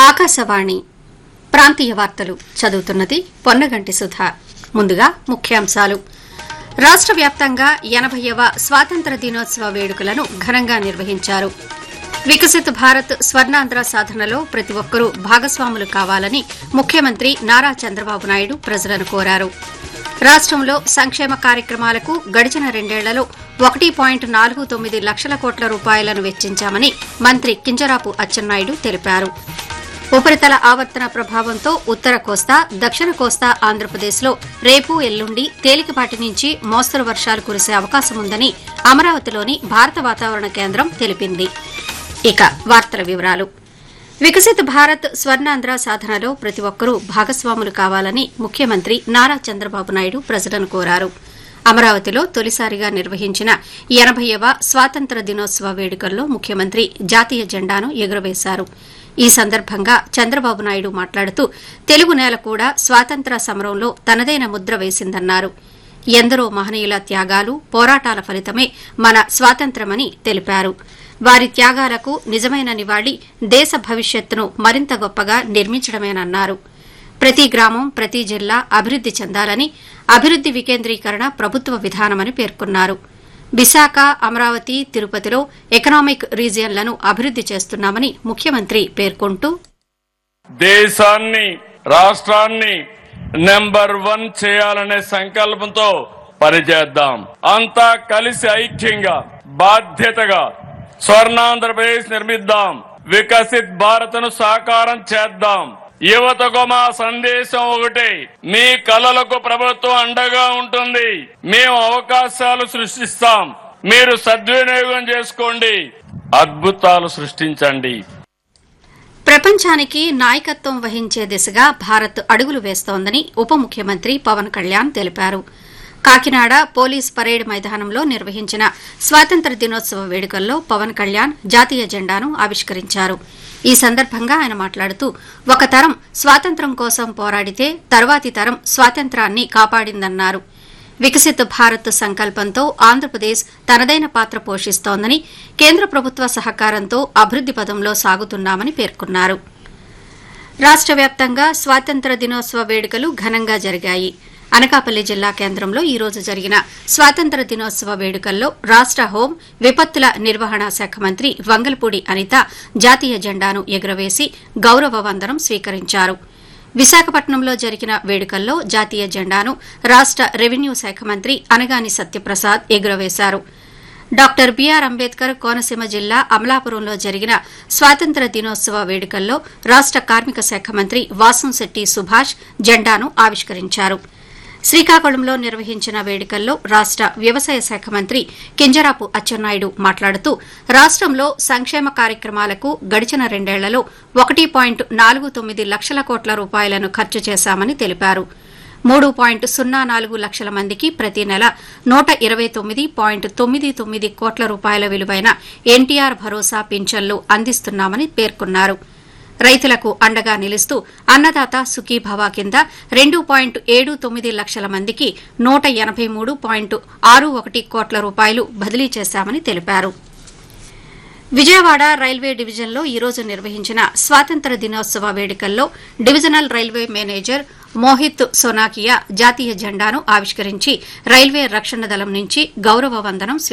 ఆకాశవాణి ప్రాంతీయ వార్తలు చదువుతున్నది పొన్నగంటి సుధా ముందుగా ముఖ్యాంశాలు రాష్ట్ర వ్యాప్తంగా ఎనభైవ స్వాతంత్ర దినోత్సవ వేడుకలను ఘనంగా నిర్వహించారు వికసిత్ భారత్ స్వర్ణాంధ్ర సాధనలో ప్రతి ఒక్కరూ భాగస్వాములు కావాలని ముఖ్యమంత్రి నారా చంద్రబాబు నాయుడు ప్రజలను కోరారు రాష్టంలో సంక్షేమ కార్యక్రమాలకు గడిచిన రెండేళ్లలో ఒకటి పాయింట్ నాలుగు తొమ్మిది లక్షల కోట్ల రూపాయలను వెచ్చించామని మంత్రి కింజరాపు అచ్చెన్నాయుడు తెలిపారు ఉపరితల ఆవర్తన ప్రభావంతో ఉత్తర కోస్తా దక్షిణ కోస్తా ఆంధ్రప్రదేశ్లో రేపు ఎల్లుండి తేలికపాటి నుంచి మోస్తరు వర్షాలు కురిసే అవకాశం ఉందని అమరావతిలోని భారత వాతావరణ కేంద్రం తెలిపింది ఇక వార్తల వివరాలు వికసిత్ భారత్ స్వర్ణాంధ్ర సాధనలో ప్రతి ఒక్కరూ భాగస్వాములు కావాలని ముఖ్యమంత్రి నారా చంద్రబాబు నాయుడు ప్రజలను కోరారు అమరావతిలో తొలిసారిగా నిర్వహించిన ఎనభైవ స్వాతంత్ర దినోత్సవ వేడుకల్లో ముఖ్యమంత్రి జాతీయ జెండాను ఎగురవేశారు ఈ సందర్భంగా చంద్రబాబు నాయుడు మాట్లాడుతూ తెలుగు నేల కూడా స్వాతంత్ర సమరంలో తనదైన ముద్ర వేసిందన్నారు ఎందరో మహనీయుల త్యాగాలు పోరాటాల ఫలితమే మన స్వాతంత్ర్యమని తెలిపారు వారి త్యాగాలకు నిజమైన నివాళి దేశ భవిష్యత్తును మరింత గొప్పగా నిర్మించడమేనన్నారు ప్రతి గ్రామం ప్రతి జిల్లా అభివృద్ది చెందాలని అభివృద్ది వికేంద్రీకరణ ప్రభుత్వ విధానమని పేర్కొన్నారు విశాఖ అమరావతి తిరుపతిలో ఎకనామిక్ రీజియన్లను అభివృద్ది చేస్తున్నామని ముఖ్యమంత్రి పేర్కొంటూ దేశాన్ని రాష్ట్రాన్ని నెంబర్ వన్ చేయాలనే సంకల్పంతో పనిచేద్దాం అంతా కలిసి ఐక్యంగా బాధ్యతగా స్వర్ణాంధ్రప్రదేశ్ నిర్మిద్దాం వికసిత్ భారత్ను సాకారం చేద్దాం యువతకు మా సందేశం ఒకటే మీ కలలకు ప్రభుత్వం అండగా ఉంటుంది మేము అవకాశాలు సృష్టిస్తాం మీరు సద్వినియోగం చేసుకోండి అద్భుతాలు సృష్టించండి ప్రపంచానికి నాయకత్వం వహించే దిశగా భారత్ అడుగులు వేస్తోందని ఉప ముఖ్యమంత్రి పవన్ కళ్యాణ్ తెలిపారు కాకినాడ పోలీస్ పరేడ్ మైదానంలో నిర్వహించిన స్వాతంత్ర దినోత్సవ వేడుకల్లో పవన్ కళ్యాణ్ జాతీయ జెండాను ఆవిష్కరించారు ఈ సందర్భంగా ఆయన మాట్లాడుతూ ఒక తరం స్వాతంత్ర్యం కోసం పోరాడితే తర్వాతి తరం స్వాతంత్రాన్ని కాపాడిందన్నారు వికసిత్ భారత్ సంకల్పంతో ఆంధ్రప్రదేశ్ తనదైన పాత్ర పోషిస్తోందని కేంద్ర ప్రభుత్వ సహకారంతో అభివృద్ది పదంలో సాగుతున్నామని పేర్కొన్నారు రాష్ట్ర వ్యాప్తంగా స్వాతంత్ర దినోత్సవ వేడుకలు ఘనంగా జరిగాయి అనకాపల్లి జిల్లా కేంద్రంలో ఈ రోజు జరిగిన స్వాతంత్ర దినోత్సవ వేడుకల్లో రాష్ట హోం విపత్తుల నిర్వహణ శాఖ మంత్రి వంగల్పూడి అనిత జాతీయ జెండాను ఎగురవేసి గౌరవ వందనం స్వీకరించారు విశాఖపట్నంలో జరిగిన వేడుకల్లో జాతీయ జెండాను రాష్ట రెవెన్యూ శాఖ మంత్రి అనగాని సత్యప్రసాద్ ఎగురవేశారు డాక్టర్ బీఆర్ అంబేద్కర్ కోనసీమ జిల్లా అమలాపురంలో జరిగిన స్వాతంత్ర దినోత్సవ వేడుకల్లో రాష్ట కార్మిక శాఖ మంత్రి వాసంశెట్టి సుభాష్ జెండాను ఆవిష్కరించారు శ్రీకాకుళంలో నిర్వహించిన వేడుకల్లో రాష్ట వ్యవసాయ శాఖ మంత్రి కింజరాపు అచ్చెన్నాయుడు మాట్లాడుతూ రాష్టంలో సంక్షేమ కార్యక్రమాలకు గడిచిన రెండేళ్లలో ఒకటి పాయింట్ నాలుగు తొమ్మిది లక్షల కోట్ల రూపాయలను ఖర్చు చేశామని తెలిపారు మూడు పాయింట్ సున్నా నాలుగు లక్షల మందికి ప్రతి నెల నూట ఇరవై తొమ్మిది పాయింట్ తొమ్మిది తొమ్మిది కోట్ల రూపాయల విలువైన ఎన్టీఆర్ భరోసా పింఛన్లు అందిస్తున్నామని పేర్కొన్నారు రైతులకు అండగా నిలుస్తూ అన్నదాత సుఖీభవ కింద రెండు పాయింట్ ఏడు తొమ్మిది లక్షల మందికి నూట ఎనబై మూడు పాయింట్ ఆరు ఒకటి కోట్ల రూపాయలు బదిలీ చేశామని తెలిపారు విజయవాడ రైల్వే డివిజన్లో ఈ రోజు నిర్వహించిన స్వాతంత్ర దినోత్సవ వేడుకల్లో divisional railway manager Mohit Sonakia జాతీయ జెండాను ఆవిష్కరించి రైల్వే రక్షణ దళం నుంచి గౌరవ వందనం